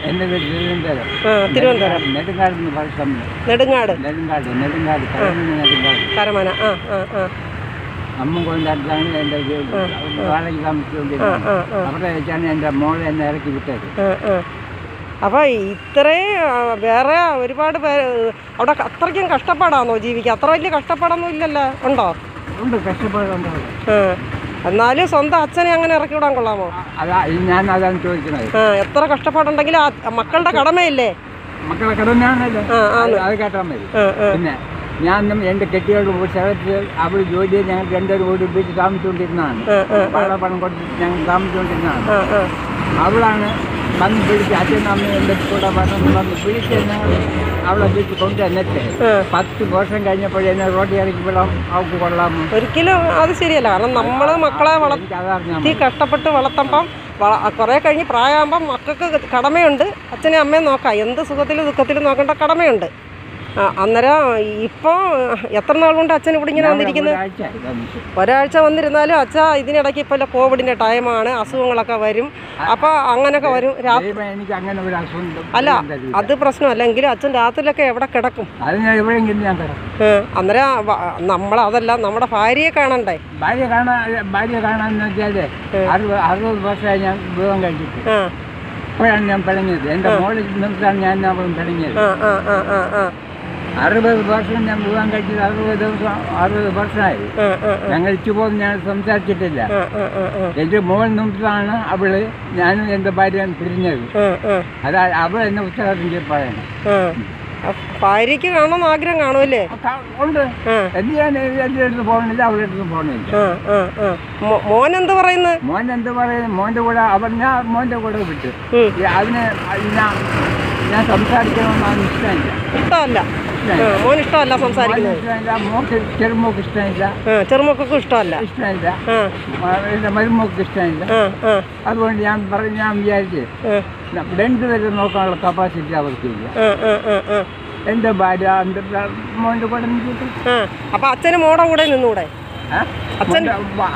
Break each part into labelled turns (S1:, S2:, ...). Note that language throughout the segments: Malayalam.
S1: എൻ്റെ വീട് തിരുവനന്തപുരം
S2: ആ തിരുവനന്തപുരം
S1: നെടുങ്കാട് എന്ന് പറയും
S2: നെടുങ്ങാട്
S1: നെടുങ്കാട് നെടുങ്കാട് കരമന നെടുങ്കാട്
S2: കരമന ആ ആ ആ
S1: അമ്മ കൊണ്ടടുത്താണ് എൻ്റെ വീട് വാടക താമസിച്ചുകൊണ്ടിരുന്നത്
S2: ആ ആ
S1: അവിടെ വെച്ചാണ് എൻ്റെ മോളെ എന്നെ ഇറക്കി വിട്ടത്
S2: ആ, ആ. അപ്പോൾ ഇത്രയും ആ, വേറെ ഒരുപാട് പേര് അവിടെ അത്രയ്ക്കും കഷ്ടപ്പാടാണോ ജീവിക്കുക അത്ര വലിയ കഷ്ടപ്പാടൊന്നും ഇല്ലല്ലോ ഉണ്ടോ
S1: ഉണ്ട് കഷ്ടപ്പാടുണ്ടോ
S2: ആ. എന്നാലും സ്വന്തം അച്ഛനെ അങ്ങനെ ഇറക്കി വിടാൻ കൊള്ളാമോ
S1: അതാ ഞാൻ അതാണ് ചോദിക്കുന്നത്
S2: ആ എത്ര കഷ്ടപ്പാടുണ്ടെങ്കിലും ആ മക്കളുടെ കടമയില്ലേ
S1: മക്കളെ കടമയാണല്ലോ
S2: ആ ആ
S1: അത് അത് കേട്ടാൽ മതി
S2: ആ ആ
S1: പിന്നെ ഞാനും എൻ്റെ കെട്ടിയോട് ഒരു സ്ഥലത്ത് അവൾ ജോലി ചെയ്ത് ഞങ്ങൾ രണ്ടുപേരും കൂടി വീട്ടിൽ താമസിച്ചുകൊണ്ടിരുന്നതാണ്
S2: ആ, ആ,
S1: വളരെ പണം കൊടുത്തിട്ട് ഞങ്ങൾ താമസിച്ചുകൊണ്ടിരുന്നതാണ്
S2: ആ ആ
S1: അവളാണ് വന്ന് പിടിച്ച് അച്ഛനും അമ്മയും എൻ്റെ കൂടെ വന്നു വന്ന് പിടിച്ച് ഞങ്ങൾ അവളെ വീട്ടിൽ കൊണ്ടുവന്നിട്ട്
S2: ആ.
S1: പത്ത് വർഷം കഴിഞ്ഞപ്പോൾ എന്നെ റോഡിൽ ഇറക്കി വിടാം അവൾക്ക് കൊള്ളാമോ
S2: ഒരിക്കലും അത് ശരിയല്ല കാരണം നമ്മൾ മക്കളെ വള
S1: എനിക്ക് അതറിഞ്ഞാൽ
S2: വളർത്തി കഷ്ടപ്പെട്ട് വളർത്തുമ്പം വള കുറേ കഴിഞ്ഞ് പ്രായമാകുമ്പം മക്കൾക്ക് കടമയുണ്ട് അച്ഛനെയും അമ്മയും നോക്കാം എന്ത് സുഖത്തിലും ദുഃഖത്തിലും നോക്കേണ്ട കടമയുണ്ട് ആ, അന്നേരം ഇപ്പോൾ എത്ര നാൾ കൊണ്ട് അച്ഛൻ ഇവിടെ ഇങ്ങനെ വന്നിരിക്കുന്നത്
S1: ഒരാഴ്ച വന്നിട്ട്.
S2: ഒരാഴ്ച വന്നിരുന്നാലും അച്ഛ ഇതിനിടയ്ക്ക് ഇപ്പോൾ കോവിഡിൻ്റെ ടൈമാണ് അസുഖങ്ങളൊക്കെ വരും അപ്പോൾ അങ്ങനെയൊക്കെ വരും രാത്രി
S1: ദൈവം എനിക്ക് അങ്ങനെ ഒരു അസുഖം
S2: അല്ല അത് പ്രശ്നമല്ലെങ്കിൽ അച്ഛൻ രാത്രിയിലൊക്കെ എവിടെ കിടക്കും
S1: അത് ഞാൻ എവിടെയെങ്കിലും ഞാൻ കിടക്കും
S2: ഏ, അന്നേരം നമ്മൾ അതല്ല നമ്മുടെ ഭാര്യയെ കാണണ്ടേ
S1: ഭാര്യ കാണാൻ ഭാര്യ കാണാന്ന് വെച്ചാല് അറുപത് അറുപത് വർഷമായി ഞാൻ വിവാഹം കഴിച്ചിട്ട്
S2: ആ
S1: ഇപ്പോഴാണ് ഞാൻ പിടങ്ങിയത് എൻ്റെ മോളിൽ നിന്നിട്ടാണ് ഞാൻ അവളും പിടങ്ങിയത്
S2: ആ ആ ആ ആ ആ
S1: അറുപത് വർഷം ഞാൻ വിവാഹം കഴിച്ചത് അറുപത് ദിവസം അറുപത് വർഷമായി
S2: ആ ആ
S1: ഞങ്ങൾ ഇച്ചുപോലും ഞാൻ സംസാരിച്ചിട്ടില്ല
S2: ആ ആ ആ ആ
S1: എൻ്റെ മോൾ നിന്നിട്ടാണ് അവള് ഞാനും എൻ്റെ ഭാര്യ പിരിഞ്ഞത്
S2: ആ ആ
S1: അതാ അവൾ എന്നെ ഉത്തരവാദിത്വം ചെയ്ത് പറയണം
S2: ആ അ- ഭാര്യയ്ക്ക് കാണണമെന്ന് ആഗ്രഹം കാണുമല്ലേ
S1: ക- ഉണ്ട്
S2: ആ
S1: എന്ത് ഞാൻ എൻ്റെ അടുത്ത് പോകണില്ല അവളുടെ അടുത്ത് പോകണില്ല
S2: ആ ആ ആ മോ- മോൻ എന്ത് പറയുന്നത്
S1: മോൻ എന്ത് പറയുന്നത് മോൻ്റെ കൂടെ അവൻ ഞാൻ മോൻ്റെ കൂടെ വിട്ടു
S2: ഉം.
S1: ഈ അതിന് ഞാൻ ഞാൻ സംസാരിക്കണമെന്ന് അവന് ഇഷ്ടമില്ല
S2: ഇഷ്ടമല്ല ആ മോൻ ഇഷ്ടമല്ല
S1: മോന്
S2: സംസാരിക്കുന്നത്
S1: ഇഷ്ടമില്ല മോക്ക് ചെറുമോക്ക് ഇഷ്ടമില്ല
S2: ആ ചെറുമക്കൾക്കും ഇഷ്ടമല്ല
S1: ഇഷ്ടമില്ല
S2: ആ
S1: എൻ്റെ മരുമോക്ക് ഇഷ്ടമില്ല
S2: ആ ആ
S1: അതുകൊണ്ട് ഞാൻ പറഞ്ഞു ഞാൻ വിചാരിച്ച്
S2: ആ
S1: രണ്ടുപേരും നോക്കാനുള്ള കപ്പാസിറ്റി അവർക്കില്ല
S2: ആ ആ ആ ആ
S1: എൻ്റെ ഭാര്യ എൻ്റെ മോൻ്റെ കൂടെ നിൽക്കട്ടെ
S2: ആ അപ്പം അച്ഛന് മോടെ കൂടെ നിന്നൂടെ
S1: ഏ?
S2: അച്ഛൻ-
S1: മോൻ്റെ വ-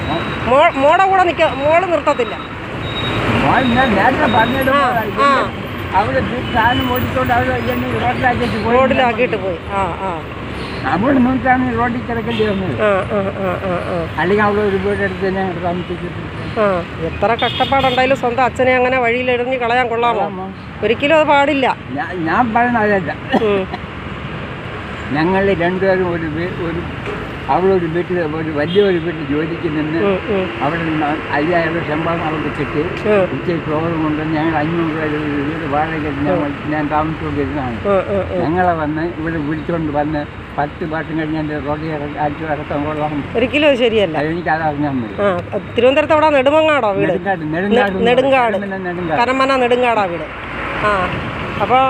S2: മോ മോടെ കൂടെ നിൽക്ക മോള് നിർത്തത്തില്ല
S1: മോൻ ഞാൻ നേരത്തെ പറഞ്ഞത്
S2: ആ, ആ.
S1: അവിടെ സാധനം ഓടിക്കൊണ്ട് അവിടെ എന്നെ റോഡിലാക്കിയിട്ട് പോയി
S2: റോഡിലാക്കിയിട്ട് പോയി ആ ആ
S1: അവിടെ നിന്നിട്ടാണ് റോഡിൽ കിടക്കേണ്ടി വന്നത്
S2: ആ ആ ആ ആ ആ
S1: അല്ലെങ്കിൽ അവിടെ ഒരു വീടെടുത്ത് തന്നെ അവിടെ താമസിച്ചിട്ട്
S2: ആ എത്ര കഷ്ടപ്പാടുണ്ടായാലും സ്വന്തം അച്ഛനെ അങ്ങനെ വഴിയിലെറിഞ്ഞ് കളയാൻ കൊള്ളാമോ ഒരിക്കലും അത് പാടില്ല
S1: ഞാൻ ഞാൻ പറയുന്നത് അതല്ല
S2: ഉം.
S1: ഞങ്ങൾ രണ്ടുപേരും ഒരു വീ- ഒരു അവിടെ ഒരു വീട്ടിൽ ഒരു വലിയൊരു വീട്ടിൽ ജോലിക്ക് നിന്ന്
S2: ഉം, ഉം,
S1: അവിടെ നിന്ന് അയ്യായിരം രൂപ ശമ്പളം അവർക്ക് കിട്ടി
S2: ഉം,
S1: ഉച്ചയ്ക്ക് ചോറും കൊണ്ട് ഞങ്ങൾ അഞ്ഞൂറ് രൂപ ഒരു വീട് വാടക ഞങ്ങൾ ഞാൻ താമസിച്ചുകൊണ്ടിരുന്നതാണ്
S2: ഉം, ഉം, ഉം.
S1: ഞങ്ങളെ വന്ന് ഇവിടെ വിളിച്ചുകൊണ്ട് വന്ന് പത്ത് വർഷം കഴിഞ്ഞ് എൻ്റെ റോഡിൽ ആറ്റി ഇറക്കാൻ കൊള്ളാം
S2: ഒരിക്കലും അത് ശരിയല്ല
S1: അത് എനിക്ക് അത് അറിഞ്ഞാൽ മതി
S2: ആ തിരുവനന്തപുരത്ത് അവിടെ നെടുമങ്ങാടോ വീട്
S1: നെടുങ്കാട് നെടുങ്കാട് എന്ന്
S2: നെടുങ്കാട്.
S1: പറയും. പിന്നെ നെടുങ്കാട്
S2: കരമന നെടുങ്കാടാ വീട് ആ അപ്പോൾ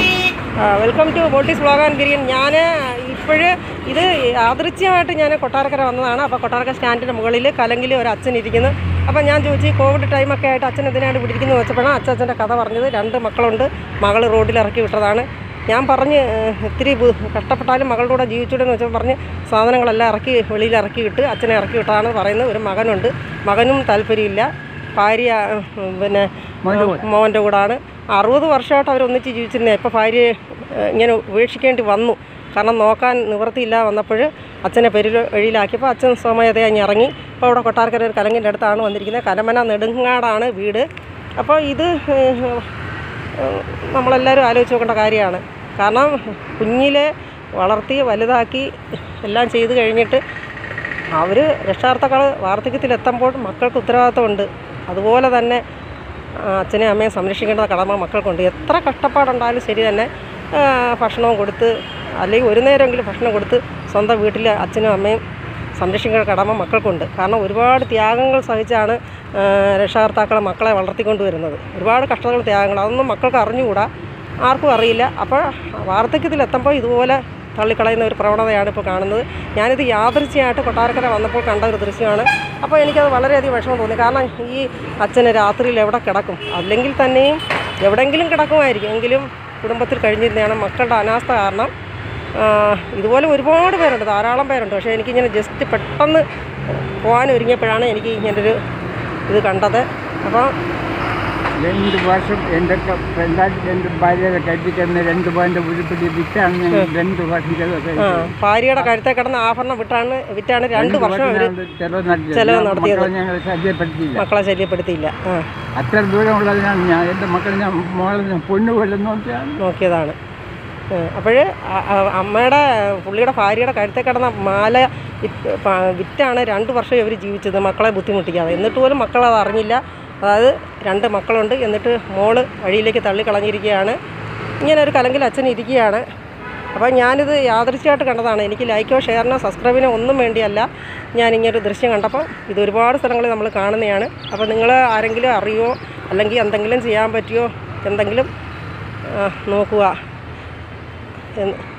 S2: welcome to Botties vlog and ഗിരിയൻ ഞാൻ ഇപ്പോഴ് ഇത് യാദൃച്ഛ്യമായിട്ട് ഞാൻ കൊട്ടാരക്കര വന്നതാണ് അപ്പോൾ കൊട്ടാരക്കര സ്റ്റാൻഡിൻ്റെ മുകളിൽ കലങ്കിൽ ഒരു അച്ഛൻ ഇരിക്കുന്നു അപ്പോൾ ഞാൻ ചോദിച്ചു ഈ കോവിഡ് ടൈമൊക്കെ ആയിട്ട് അച്ഛൻ എന്തിനാണ് ഇവിടെ ഇരിക്കുന്നത് വെച്ചപ്പോഴാണ് അച്ഛൻ്റെ കഥ പറഞ്ഞത് രണ്ട് മക്കളുണ്ട് മകൾ റോഡിൽ ഇറക്കി വിട്ടതാണ് ഞാൻ പറഞ്ഞ് ഏഹ്, ഇത്തിരി ബു- കഷ്ടപ്പെട്ടാലും മകളുടെ കൂടെ ജീവിച്ചൂടെന്ന് വെച്ചപ്പോൾ പറഞ്ഞ് സാധനങ്ങളെല്ലാം ഇറക്കി വെളിയിൽ ഇറക്കി വിട്ട് അച്ഛനെ ഇറക്കി വിട്ടാണ് പറയുന്നത് ഒരു മകനുണ്ട് മകനും താല്പര്യമില്ല ഭാര്യ ഉം, പിന്നെ
S1: മോൻ്റെ കൂടെ.
S2: മോൻ്റെ കൂടാണ് അറുപത് വർഷമായിട്ട് അവർ ഒന്നിച്ച് ജീവിച്ചിരുന്നത് ഇപ്പോൾ ഭാര്യയെ ഏഹ്, ഇങ്ങനെ ഉപേക്ഷിക്കേണ്ടി വന്നു കാരണം നോക്കാൻ നിവൃത്തിയില്ല വന്നപ്പോൾ അച്ഛനെ പെരു വഴിയിലാക്കിയപ്പോൾ അച്ഛൻ സ്വമേധയാ ഇങ്ങ് ഇറങ്ങി ഇപ്പോൾ അവിടെ കൊട്ടാരക്കര ഒരു കലങ്ങിൻ്റെ അടുത്താണ് വന്നിരിക്കുന്നത് കലമന നെടുങ്ങാടാണ് വീട് അപ്പോൾ ഇത് ഏഹ്, ഏഹ്, നമ്മളെല്ലാവരും ആലോചിച്ച് നോക്കേണ്ട കാര്യമാണ് കാരണം കുഞ്ഞിലെ വളർത്തി വലുതാക്കി എല്ലാം ചെയ്ത് കഴിഞ്ഞിട്ട് അവർ രക്ഷാർത്ഥക്കൾ വാർദ്ധക്യത്തിലെത്തുമ്പോൾ മക്കൾക്ക് ഉത്തരവാദിത്തമുണ്ട് അതുപോലെ തന്നെ ആ, അച്ഛനെയും അമ്മയും സംരക്ഷിക്കേണ്ട കടമ മക്കൾക്കുണ്ട് എത്ര കഷ്ടപ്പാടുണ്ടായാലും ശരി തന്നെ ആ, ഭക്ഷണവും കൊടുത്ത് അല്ലെങ്കിൽ ഒരു നേരമെങ്കിലും ഭക്ഷണം കൊടുത്ത് സ്വന്തം വീട്ടിൽ അച്ഛനും അമ്മയും സംരക്ഷിക്കേണ്ട കടമ മക്കൾക്കുണ്ട് കാരണം ഒരുപാട് ത്യാഗങ്ങൾ സഹിച്ചാണ് ആ, രക്ഷാകർത്താക്കൾ മക്കളെ വളർത്തിക്കൊണ്ട് വരുന്നത് ഒരുപാട് കഷ്ടതകൾ ത്യാഗങ്ങൾ അതൊന്നും മക്കൾക്ക് അറിഞ്ഞുകൂടാ ആർക്കും അറിയില്ല അപ്പോൾ വാർദ്ധക്യത്തിലെത്തുമ്പോൾ ഇതുപോലെ തള്ളിക്കളയുന്ന ഒരു പ്രവണതയാണ് ഇപ്പോൾ കാണുന്നത് ഞാനിത് യാദൃച്ഛയായിട്ട് കൊട്ടാരക്കര വന്നപ്പോൾ കണ്ട ഒരു ദൃശ്യമാണ് അപ്പോൾ എനിക്കത് വളരെയധികം വിഷമം തോന്നി കാരണം ഈ അച്ഛന് രാത്രിയിൽ എവിടെ കിടക്കും അല്ലെങ്കിൽ തന്നെയും എവിടെയെങ്കിലും കിടക്കുമായിരിക്കും എങ്കിലും കുടുംബത്തിൽ കഴിഞ്ഞിരുന്നതാണ് മക്കളുടെ അനാസ്ഥ കാരണം ആ, ഇതുപോലെ ഒരുപാട് പേരുണ്ട് ധാരാളം പേരുണ്ട് പക്ഷേ എനിക്കിങ്ങനെ ജസ്റ്റ് പെട്ടെന്ന് പോകാൻ ഒരുങ്ങിയപ്പോഴാണ് എനിക്ക് ഇങ്ങനൊരു ഇത് കണ്ടത് അപ്പോൾ
S1: രണ്ട് വർഷം എൻ്റെ ക- രണ്ടായിരത്തി രണ്ട് ഭാര്യയുടെ കെട്ടിക്കുന്ന രണ്ട് പോയിന്റ് ഉരുപ്പിടി വിറ്റാണ് ഞാൻ രണ്ട് വർഷം ചെലവ്
S2: ആ ഭാര്യയുടെ കഴുത്തെ കിടന്ന ആഭരണം വിട്ടാണ് വിറ്റാണ് രണ്ട് വർഷം അവർ
S1: ചെലവ് നടത്തിയത്
S2: ചെലവ്
S1: ഞാൻ
S2: നടത്തിയത്.
S1: മക്കളെ ഞങ്ങൾ ശല്യപ്പെടുത്തിയില്ല
S2: മക്കളെ ശല്യപ്പെടുത്തിയില്ല ആ
S1: അത്ര ദൂരമുള്ളതിനാണ് ഞാൻ എൻ്റെ മക്കളെ ഞാൻ മോളെ ഞാൻ പൊണ്ണു കൊല്ലുന്ന നോക്കിയാണ്
S2: നോക്കിയതാണ് അപ്പോൾ അമ്മയുടെ പുള്ളിയുടെ ഭാര്യയുടെ കഴുത്തെ കിടന്ന മാല വിറ്റ് പ- വിറ്റാണ് രണ്ട് വർഷം ഇവർ ജീവിച്ചത് മക്കളെ ബുദ്ധിമുട്ടിക്കാതെ എന്നിട്ട് പോലും മക്കൾ അത് അറിഞ്ഞില്ല അതായത് രണ്ട് മക്കളുണ്ട് എന്നിട്ട് മോള് വഴിയിലേക്ക് തള്ളിക്കളഞ്ഞിരിക്കുകയാണ് ഇങ്ങനെ ഒരു കലങ്കിൽ അച്ഛൻ ഇരിക്കുകയാണ് അപ്പോൾ ഞാനിത് യാദൃശ്യമായിട്ട് കണ്ടതാണ് എനിക്ക് ലൈക്കോ ഷെയറിനോ സബ്സ്ക്രൈബിനോ ഒന്നും വേണ്ടിയല്ല ഞാൻ ഇങ്ങനൊരു ദൃശ്യം കണ്ടപ്പോൾ ഇത് ഒരുപാട് സ്ഥലങ്ങളിൽ നമ്മൾ കാണുന്നതാണ് അപ്പോൾ നിങ്ങൾ ആരെങ്കിലും അറിയോ അല്ലെങ്കിൽ എന്തെങ്കിലും ചെയ്യാൻ പറ്റിയോ എന്തെങ്കിലും ആ, നോക്കുക എന്ന്